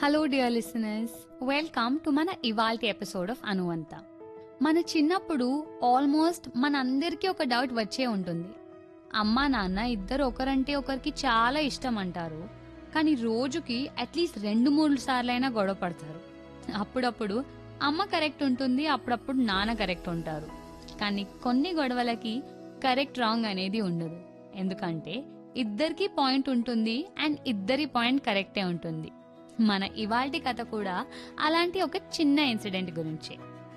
hello dear listeners welcome to మన ఇవాల్టి episode of అనువంత మన చిన్నప్పుడు ఆల్మోస్ట్ మనందరికీ ఒక డౌట్ వచ్చే ఉంటుంది అమ్మా నాన్న ఇద్దరు ఒకరంటే ఒకరికి చాలా ఇష్టం అంటారు కానీ రోజుకి అట్లీస్ట్ రెండు మూడు సార్లైనా గొడవ పడతారు అప్పుడప్పుడు అమ్మ కరెక్ట్ ఉంటుంది అప్పుడప్పుడు నాన్న కరెక్ట్ ఉంటారు కానీ కొన్ని గొడవలకి కరెక్ట్ రాంగ్ అనేది ఉండదు ఎందుకంటే ఇద్దరికి పాయింట్ ఉంటుంది అండ్ ఇద్దరి పాయింట్ కరెక్టే ఉంటుంది మన ఇవాల్టి కథ కూడా అలాంటి ఒక చిన్న ఇన్సిడెంట్ గురించే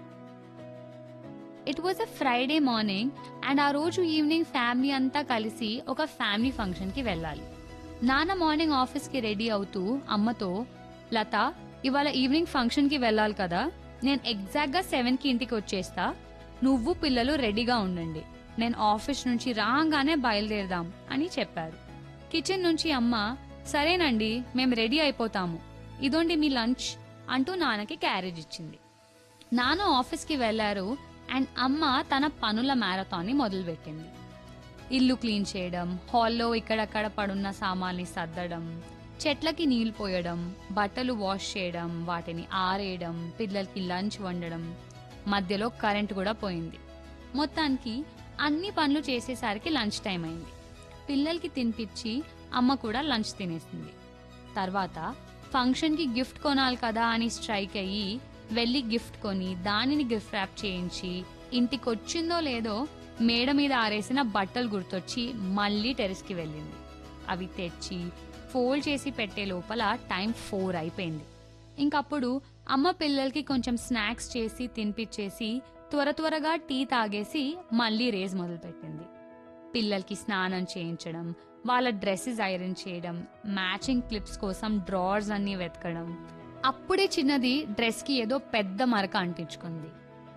it was a Friday morning and ఆ రోజు ఈవినింగ్ ఫ్యామిలీ అంతా కలిసి ఒక ఫ్యామిలీ ఫంక్షన్కి వెళ్ళాలి నాన్న మార్నింగ్ ఆఫీస్కి రెడీ అవుతూ అమ్మతో లత ఇవాళ ఈవినింగ్ ఫంక్షన్కి వెళ్ళాలి కదా నేను ఎగ్జాక్ట్గా సెవెన్కి ఇంటికి వచ్చేస్తా నువ్వు పిల్లలు రెడీగా ఉండండి నేను ఆఫీస్ నుంచి రాగానే బయలుదేరదాం అని చెప్పారు కిచెన్ నుంచి అమ్మ సరేనండి మేము రెడీ అయిపోతాము ఇదోండి మీ లంచ్ అంటూ నాన్నకి క్యారేజ్ ఇచ్చింది నాన్న ఆఫీస్కి వెళ్లారు అండ్ అమ్మ తన పనుల మ్యారథాన్ని మొదలుపెట్టింది ఇల్లు క్లీన్ చేయడం హాల్లో ఇక్కడక్కడ పడున్న సామాన్ని సర్దడం చెట్లకి నీళ్లు పోయడం బట్టలు వాష్ చేయడం వాటిని ఆరేయడం పిల్లలకి లంచ్ వండడం మధ్యలో కరెంట్ కూడా పోయింది మొత్తానికి అన్ని పనులు చేసేసరికి లంచ్ టైం అయింది పిల్లలకి తినిపించి అమ్మ కూడా లంచ్ తినేసింది తర్వాత ఫంక్షన్కి గిఫ్ట్ కొనాలి కదా అని స్ట్రైక్ అయ్యి వెళ్ళి గిఫ్ట్ కొని దానిని గిఫ్ట్ ర్యాప్ చేయించి ఇంటికి వచ్చిందో లేదో మేడ మీద ఆరేసిన బట్టలు గుర్తొచ్చి మళ్ళీ టెరెస్కి వెళ్ళింది అవి తెచ్చి ఫోల్డ్ చేసి పెట్టే లోపల టైం ఫోర్ అయిపోయింది ఇంకప్పుడు అమ్మ పిల్లలకి కొంచెం స్నాక్స్ చేసి తినిపించేసి త్వర త్వరగా టీ తాగేసి మళ్ళీ రేజ్ మొదలుపెట్టింది పిల్లలకి స్నానం చేయించడం వాళ్ళ డ్రెస్సెస్ ఐరన్ చేయడం మ్యాచింగ్ క్లిప్స్ కోసం డ్రావర్స్ అన్ని వెతకడం అప్పుడే చిన్నది డ్రెస్కి ఏదో పెద్ద మరక అంటించుకుంది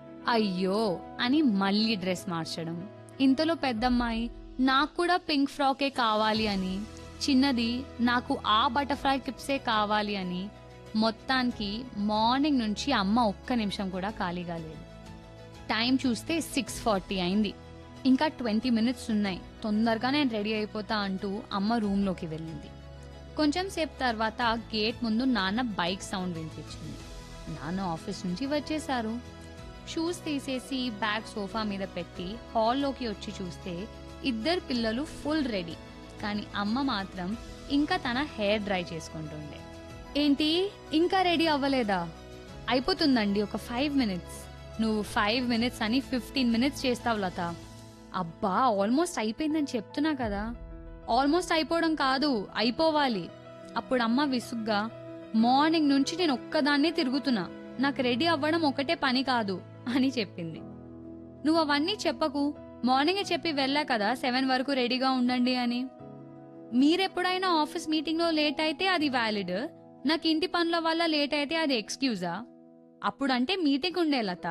అయ్యో అని మళ్ళీ డ్రెస్ మార్చడం ఇంతలో పెద్దమ్మాయి నాకు కూడా పింక్ ఫ్రాకే కావాలి అని చిన్నది నాకు ఆ బటర్ఫ్లై క్లిప్సే కావాలి అని మొత్తానికి మార్నింగ్ నుంచి అమ్మ ఒక్క నిమిషం కూడా ఖాళీగా లేదు టైం చూస్తే సిక్స్ ఫార్టీ అయింది ఇంకా ట్వంటీ మినిట్స్ ఉన్నాయి తొందరగా నేను రెడీ అయిపోతా అంటూ అమ్మ రూమ్లోకి వెళ్ళింది కొంచెం సేపు తర్వాత గేట్ ముందు నాన్న బైక్ సౌండ్ వినిపించింది నాన్న ఆఫీస్ నుంచి వచ్చేశారు షూస్ తీసేసి బ్యాగ్ సోఫా మీద పెట్టి హాల్లోకి వచ్చి చూస్తే ఇద్దరు పిల్లలు ఫుల్ రెడీ కానీ అమ్మ మాత్రం ఇంకా తన హెయిర్ డ్రై చేసుకుంటుండే ఏంటి ఇంకా రెడీ అవ్వలేదా అయిపోతుందండి ఒక ఫైవ్ మినిట్స్ నువ్వు ఫైవ్ మినిట్స్ అని ఫిఫ్టీన్ మినిట్స్ చేస్తావు లత అబ్బా ఆల్మోస్ట్ అయిపోయిందని చెప్తున్నా కదా ఆల్మోస్ట్ అయిపోవడం కాదు అయిపోవాలి అప్పుడు అమ్మ విసుగ్గా మార్నింగ్ నుంచి నేను ఒక్కదాన్నే తిరుగుతున్నా నాకు రెడీ అవ్వడం ఒకటే పని కాదు అని చెప్పింది నువ్వు అవన్నీ చెప్పకు మార్నింగే చెప్పి వెళ్ళా కదా సెవెన్ వరకు రెడీగా ఉండండి అని మీరెప్పుడైనా ఆఫీస్ మీటింగ్లో లేట్ అయితే అది వ్యాలిడ్ నాకు ఇంటి పనుల వల్ల లేట్ అయితే అది ఎక్స్క్యూజా అప్పుడంటే మీటింగ్ ఉండే లత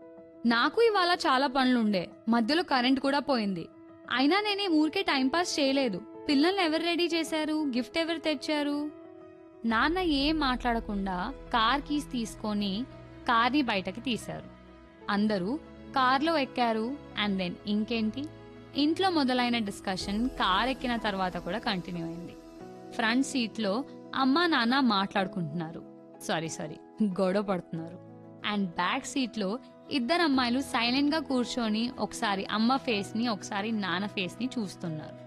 నాకు ఇవాళ చాలా పనులుండే మధ్యలో కరెంట్ కూడా పోయింది అయినా నేనే ఊరికే టైంపాస్ చేయలేదు పిల్లల్ని ఎవరు రెడీ చేశారు గిఫ్ట్ ఎవరు తెచ్చారు నాన్న ఏం మాట్లాడకుండా కార్ కీస్ తీసుకొని కార్ని బయటకి తీశారు అందరూ కార్లో ఎక్కారు అండ్ దెన్ ఇంకేంటి ఇంట్లో మొదలైన డిస్కషన్ కార్ ఎక్కిన తర్వాత కూడా కంటిన్యూ అయింది ఫ్రంట్ సీట్లో అమ్మా నాన్న మాట్లాడుకుంటున్నారు సారీ సారీ గొడవ పడుతున్నారు అండ్ బ్యాక్ సీట్లో ఇద్దరు అమ్మాయిలు సైలెంట్ గా కూర్చొని ఒకసారి అమ్మ ఫేస్ ని ఒకసారి నాన్న ఫేస్ ని చూస్తున్నారు